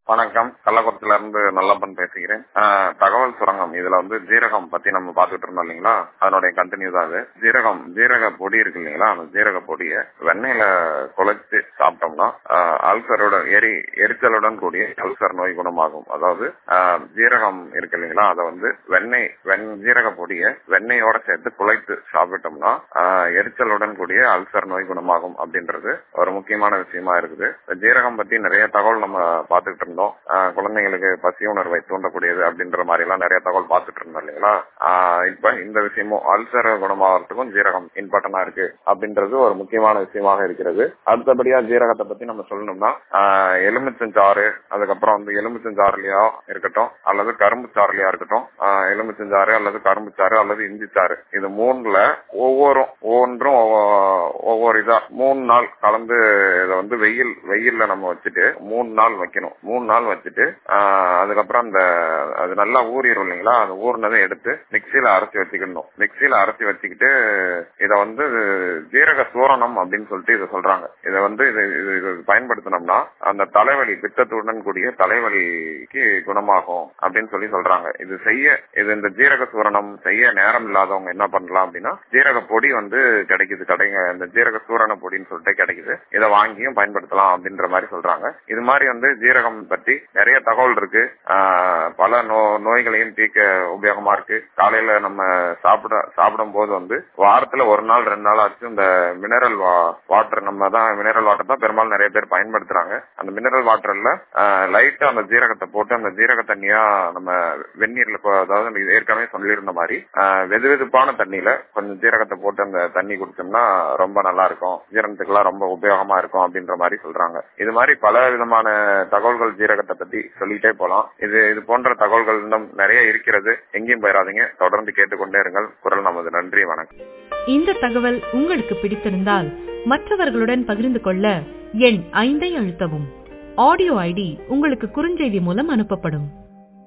வணக்கம் கள்ளக்குளத்துல இருந்து நல்லப்பன் பேசுகிறேன் ஆஹ் தகவல் சுரங்கம் இதுல வந்து ஜீரகம் பத்தி நம்ம பாத்துட்டு இருந்தோம் இல்லைங்களா அதனுடைய கண்டினியூ தான் அது ஜீரகம் ஜீரக பொடி இருக்கு இல்லைங்களா அந்த ஜீரக பொடியை வெண்ணெயில குழைச்சு சாப்பிட்டோம்னா அல்சருடன் எரி எரிச்சலுடன் கூடிய அல்சர் நோய் குணமாகும் அதாவது ஆஹ் ஜீரகம் இருக்கு இல்லைங்களா அதை வந்து வெண்ணெய் வெண் ஜீரக பொடியை வெண்ணெயோட சேர்த்து குழைத்து சாப்பிட்டோம்னா ஆஹ் எரிச்சலுடன் கூடிய அல்சர் நோய் குணமாகும் அப்படின்றது ஒரு முக்கியமான விஷயமா இருக்குது இந்த ஜீரகம் பத்தி நிறைய தகவல் நம்ம பாத்துக்கிட்டு இருந்தோம் ஆஹ் குழந்தைங்களுக்கு பசி உணர்வை தூண்டக்கூடியது அப்படின்ற மாதிரி எல்லாம் நிறைய தகவல் பார்த்துட்டு இருந்தோம் இல்லைங்களா ஆஹ் இப்ப இந்த விஷயமும் அல்சர் குணமாகறதுக்கும் ஜீரகம் இம்பார்ட்டன்டா இருக்கு அப்படின்றது ஒரு முக்கியமான விஷயமாக இருக்கிறது அடுத்தபடியா ஜீரகத்தை பத்தி நம்ம சொல்லணும்னா ஆஹ் எலுமிச்சஞ்சாறு அதுக்கப்புறம் வந்து எலுமிச்சஞ்சாறுலயா இருக்கட்டும் அல்லது கரும்பு சாறுலயா இருக்கட்டும் ஆஹ் எலுமிச்சஞ்சாறு அல்லது கரும்பு சாறு அல்லது இஞ்சி சாறு இது மூணுல ஒவ்வொரு ஒவ்வொன்றும் ஒவ்வொ- ஒவ்வொரு இதா மூணு நாள் கலந்து இதை வந்து வெயில் வெயில்ல நம்ம வச்சுட்டு மூணு நாள் வைக்கணும் மூணு நாள் வச்சுட்டு ஆஹ் அதுக்கப்புறம் அந்த அது நல்லா ஊறிடும் இல்லைங்களா அது ஊறினதை எடுத்து மிக்சியில அரைச்சி வச்சுக்கணும் மிக்சியில அரைச்சி வச்சுக்கிட்டு இத வந்து ஜீரக சூரணம் அப்படின்னு சொல்லிட்டு இதை சொல்றாங்க இதை வந்து இது இது இது பயன்படுத்தினோம்னா அந்த தலைவலி பித்தத்துடன் கூடிய தலைவலிக்கு குணமாகும் அப்படின்னு சொல்லி சொல்றாங்க இது செய்ய இது இந்த ஜீரக சூரணம் செய்ய நேரம் இல்லாதவங்க என்ன பண்ணலாம் அப்படின்னா ஜீரக பொடி வந்து கிடைக்குது கடைங்க இந்த ஜீரக சூரண பொடின்னு சொல்லிட்டு கிடைக்குது இதை வாங்கியும் பயன்படுத்தலாம் அப்படின்ற மாதிரி சொல்றாங்க இது மாதிரி வந்து ஜீரகம் பத்தி நிறைய தகவல் இருக்கு ஆஹ் பல நோ நோய்களையும் தீர்க்க உபயோகமா இருக்கு காலையில நம்ம சாப்பிட சாப்பிடும் போது வந்து வாரத்துல ஒரு நாள் ரெண்டு நாள் ஆச்சு இந்த மினரல் வாட்டர் நம்ம தான் மினரல் வாட்டர் தான் பெரும்பாலும் நிறைய பேர் பயன்படுத்துறாங்க அந்த மினரல் வாட்டர்ல லைட்டா அந்த ஜீரகத்தை போட்டு அந்த ஜீரக தண்ணியா நம்ம வெந்நீர்ல கொ- அதாவது நம்ம ஏற்கனவே சொல்லியிருந்த மாதிரி ஆஹ் வெது வெதுப்பான தண்ணியில கொஞ்சம் ஜீரகத்தை போட்டு அந்த தண்ணி குடிச்சோம்னா ரொம்ப நல்லா இருக்கும் ஜீரணத்துக்கெல்லாம் ரொம்ப உபயோகமா இருக்கும் அப்படின்ற மாதிரி சொல்றாங்க இது மாதிரி பல விதமான தகவல்கள் ஜீரகத்தை பத்தி சொல்லிட்டே போலாம் இது இது போன்ற தகவல்கள் இன்னும் நிறைய இருக்கிறது எங்கேயும் போயிடாதீங்க தொடர்ந்து கேட்டுக்கொண்டே இருங்கள் குரல் நமது நன்றி வணக்கம் இந்த தகவல் உங்களுக்கு பிடித்திருந்தால் மற்றவர்களுடன் பகிர்ந்து கொள்ள எண் ஐந்தை அழுத்தவும் ஆடியோ ஐடி உங்களுக்கு குறுஞ்செய்தி மூலம் அனுப்பப்படும்